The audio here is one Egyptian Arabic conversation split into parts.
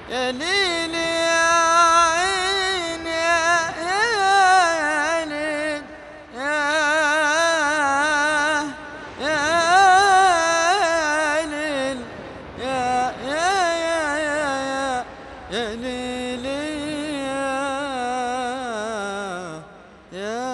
يا ليل يا عين يا يا ليل يا يا ليل يا يا يا يا يا يا ليل يا يا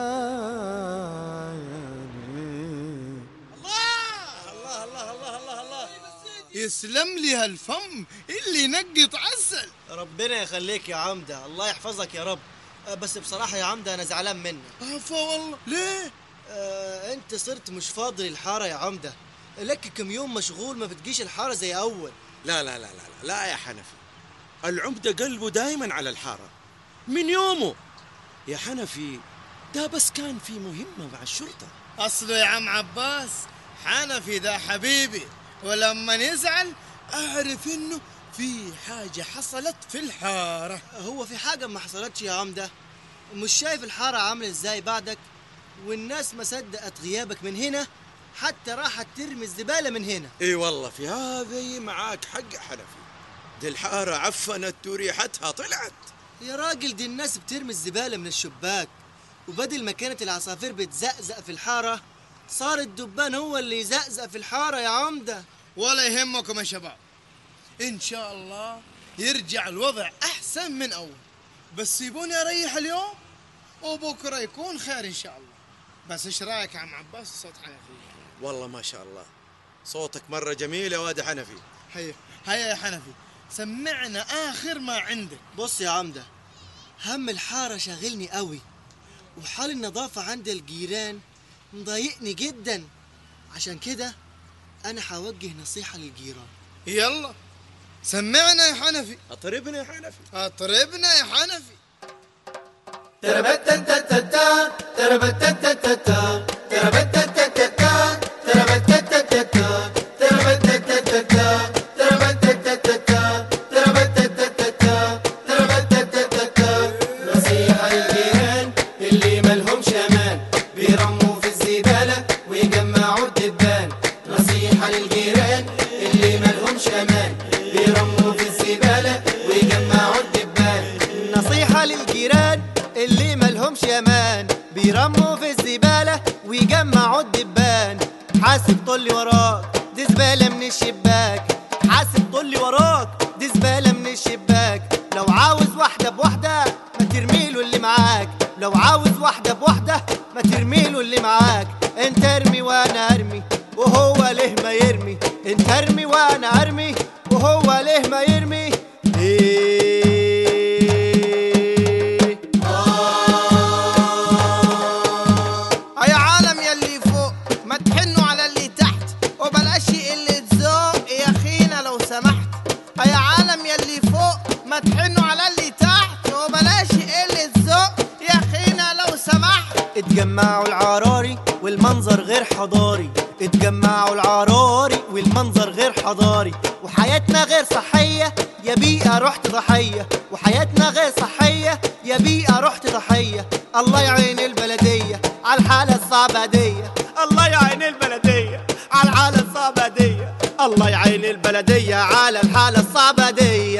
يا ليل الله الله الله الله الله يسلم لي هالفم اللي نقط عسل ربنا يخليك يا عمده الله يحفظك يا رب آه، بس بصراحه يا عمده انا زعلان منك عفا والله ليه آه انت صرت مش فاضي الحاره يا عمده لك كم يوم مشغول ما بتجيش الحاره زي اول لا لا لا لا لا, لا يا حنفي العمدة قلبه دايما على الحارة من يومه يا حنفي ده بس كان في مهمة مع الشرطة اصله يا عم عباس حنفي ذا حبيبي ولما يزعل اعرف انه في حاجة حصلت في الحارة هو في حاجه ما حصلتش يا عمده مش شايف الحاره عامله ازاي بعدك والناس ما صدقت غيابك من هنا حتى راحت ترمي الزباله من هنا اي والله في هذه معاك حق حنفي دي الحارة عفنت وريحتها طلعت يا راجل دي الناس بترمي الزبالة من الشباك وبدل ما كانت العصافير بتزقزق في الحارة صار الدبان هو اللي يزقزق في الحارة يا عمدة ولا يهمكم يا شباب ان شاء الله يرجع الوضع احسن من اول بس سيبوني اريح اليوم وبكره يكون خير ان شاء الله بس ايش رايك يا عم عباس صوت حنفي والله ما شاء الله صوتك مرة جميل يا واد حنفي هيا هيا يا حنفي سمعنا اخر ما عندك بص يا عمدة هم الحارة شاغلني قوي وحال النظافة عند الجيران مضايقني جدا عشان كده أنا هوجه نصيحة للجيران يلا سمعنا يا حنفي اطربني يا حنفي اطربنا يا حنفي نصيحة الجيران اللي ملهمش امان بيرموا في الزبالة ويجمعوا الدبان نصيحة للجيران اللي ملهمش امان بيرموا في الزبالة ويجمعوا الدبان نصيحة للجيران اللي ملهمش امان بيرموا في الزبالة ويجمعوا الدبان حاسب طلي وراك دي زبالة من الشباك حاسب طلي وراك دي زبالة من الشباك لو عاوز واحدة بواحدة ما ترميله اللي معاك لو عاوز واحدة بواحدة ما ترميله اللي معاك انت ارمي وانا ارمي وهو ليه ما يرمي انت ارمي وانا ارمي وهو ليه ما يرمي ليه يا عالم يلي فوق ما تحنوا على اللي تحت وبلاش اللي تزوق يا خينا لو سمحت يا عالم يلي فوق ما تحنوا على اللي تحت وبلاش اللي تزوق يا خينا لو سمحت اتجمعوا العراري والمنظر غير حضاري اتجمعوا العراري والمنظر غير حضاري وحياتنا غير صحية يا بيئة رحت ضحية وحياتنا غير صحية يا بيئة رحت ضحية الله يعين البلدية على الحالة الصعبة دي الله يعين البلدية على الحالة الصعبة دي الله يعين البلدية على الحالة الصعبة دي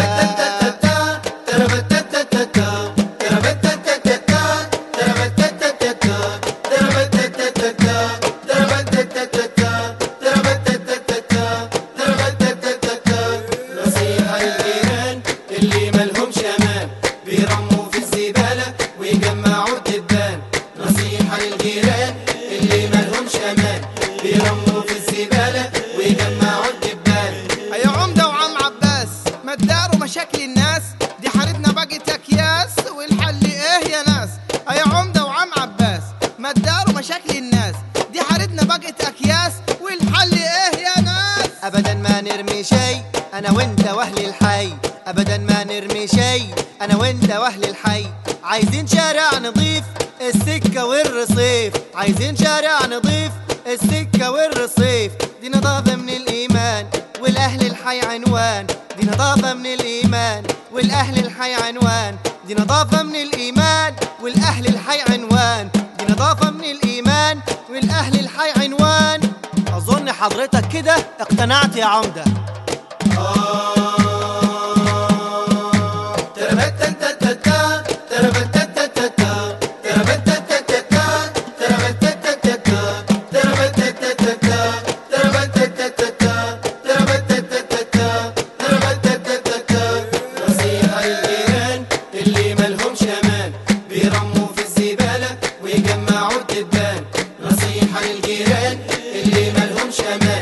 نصيحة للجيران اللي ملهمش امان بيرموا في الزبالة ويجمعوا الدبان نصيحة للجيران اللي ملهمش امان بيرموا في الزبالة ويجمعوا الدبان يا عمدة وعم عباس ما تداروا مشاكل الناس دي حالتنا بقت اكياس والحل ايه يا ناس يا عمدة وعم عباس ما تداروا مشاكل الناس دي حالتنا بقت اكياس والحل ايه يا ناس ابدا ما نرمي شيء انا وانت واهل الحي ابدا ما نرمي شيء انا وانت واهل الحي عايزين شارع نضيف السكة والرصيف عايزين شارع نضيف السكة والرصيف دي نظافة من الايمان والاهل الحي عنوان دي نظافة من الايمان والاهل الحي عنوان دي نظافة من الايمان والاهل الحي عنوان دي نظافة من الايمان والاهل الحي عنوان اظن حضرتك كده اقتنعت يا عمده تربتتتتا تربتتتتا تربتتتتا تربتتتتا تربتتتتا تربتتتتا تربتتتتا نصيحة للجيران اللي ملهمش امان بيرموا في الزبالة ويجمعوا الدبان نصيحة للجيران اللي ملهمش امان